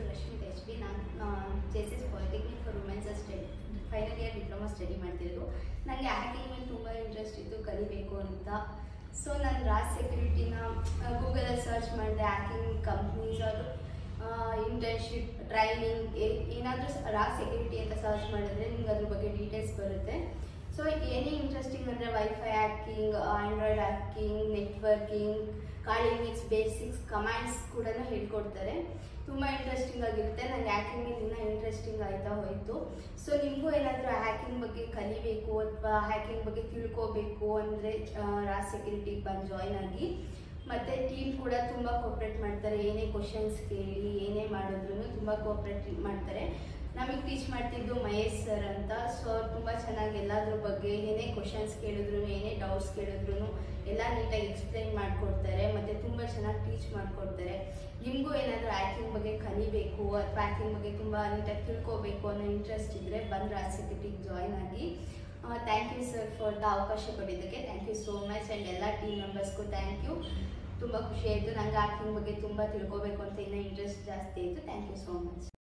ರಶ್ಮಿತ್ H B ನಾನು J S S polytechnic for womens study final year diploma study ಮಾಡ್ತಿರೋದು ನನಗೆ hacking ಮೇಲೆ ತುಂಬ ಇಂಟ್ರೆಸ್ಟ್ ಇತ್ತು ಕಲಿಬೇಕು ಅಂತ ಸೊ ನಾನು ರಾಜ್ ಸೆಕ್ಯೂರಿಟಿನ ಗೂಗಲಲ್ಲಿ ಸರ್ಚ್ ಮಾಡಿದೆ ಹ್ಯಾಕಿಂಗ್ ಕಂಪ್ನೀಸ್ ಅವರು ಇಂಟರ್ನ್ಶಿಪ್ ಟ್ರೈನಿಂಗ್ ಏನಾದರೂ ರಾಜ್ ಸೆಕ್ಯೂರಿಟಿ ಅಂತ ಸರ್ಚ್ ಮಾಡಿದ್ರೆ ನಿಮ್ಗೆ ಅದ್ರ ಬಗ್ಗೆ ಡೀಟೇಲ್ಸ್ ಬರುತ್ತೆ ಸೊ ಏನೇ ಇಂಟ್ರೆಸ್ಟಿಂಗ್ ಅಂದರೆ wifi hacking android hacking networking callings basics commands ಕೂಡ ಹೇಳ್ಕೊಡ್ತಾರೆ ತುಂಬ ಇಂಟ್ರೆಸ್ಟಿಂಗ್ ಆಗಿರುತ್ತೆ ನನಗೆ ಹ್ಯಾಕಿಂಗ್ ಮೇಲೆ ಇನ್ನೂ ಇಂಟ್ರೆಸ್ಟಿಂಗ್ ಆಯ್ತಾ ಹೋಯಿತು ಸೊ ನಿಮಗೂ ಏನಾದರೂ ಹ್ಯಾಕಿಂಗ್ ಬಗ್ಗೆ ಕಲಿಬೇಕು ಅಥವಾ ಹ್ಯಾಕಿಂಗ್ ಬಗ್ಗೆ ತಿಳ್ಕೋಬೇಕು ಅಂದರೆ ರಾಜ್ ಸೆಕ್ಯೂರಿಟಿಗೆ ಬಂದು ಜಾಯ್ನ್ ಆಗಿ ಮತ್ತು ಟೀಮ್ ಕೂಡ ತುಂಬ ಕೋಪ್ರೇಟ್ ಮಾಡ್ತಾರೆ ಏನೇ ಕ್ವಶನ್ಸ್ ಕೇಳಿ ಏನೇ ಮಾಡಿದ್ರು ತುಂಬ ಕೋಪ್ರೇಟ್ ಮಾಡ್ತಾರೆ ನಮಗೆ ಟೀಚ್ ಮಾಡ್ತಿದ್ದು ಮಹೇಶ್ ಸರ್ ಅಂತ ಸೊ ಅವ್ರು ತುಂಬ ಚೆನ್ನಾಗಿ ಎಲ್ಲದ್ರ ಬಗ್ಗೆ ಏನೇ ಕ್ವಶನ್ಸ್ ಕೇಳಿದ್ರು ಏನೇ ಡೌಟ್ಸ್ ಕೇಳಿದ್ರು ಎಲ್ಲ ನೀಟಾಗಿ ಎಕ್ಸ್ಪ್ಲೈನ್ ಮಾಡಿಕೊಡ್ತಾರೆ ಮತ್ತು ತುಂಬ ಚೆನ್ನಾಗಿ ಟೀಚ್ ಮಾಡಿಕೊಡ್ತಾರೆ ನಿಮಗೂ ಏನಾದರೂ ಹ್ಯಾಕಿಂಗ್ ಬಗ್ಗೆ ಕಲಿಬೇಕು ಅಥವಾ ಹ್ಯಾಕಿಂಗ್ ಬಗ್ಗೆ ತುಂಬ ನೀಟಾಗಿ ತಿಳ್ಕೋಬೇಕು ಅನ್ನೋ ಇಂಟ್ರೆಸ್ಟ್ ಇದ್ದರೆ ಬಂದು ರಾಜ್ ಸೆಕ್ಯೂರಿಟಿಗೆ ಜಾಯ್ನ್ ಆಗಿ thank you sir for the ಅವಕಾಶ ಕೊಟ್ಟಿದ್ದಕ್ಕೆ thank you so much and ಎಲ್ಲ ಟೀಮ್ ಮೆಂಬರ್ಸ್ಗೂ ಥ್ಯಾಂಕ್ ಯು ತುಂಬ ಖುಷಿ ಆಯಿತು ನಂಗೆ ಹ್ಯಾಕಿಂಗ್ ಬಗ್ಗೆ ತುಂಬ ತಿಳ್ಕೋಬೇಕು ಅಂತ ಇನ್ನೂ ಇಂಟ್ರೆಸ್ಟ್ ಜಾಸ್ತಿ ಇತ್ತು ಥ್ಯಾಂಕ್ ಯು ಸೋ ಮಚ್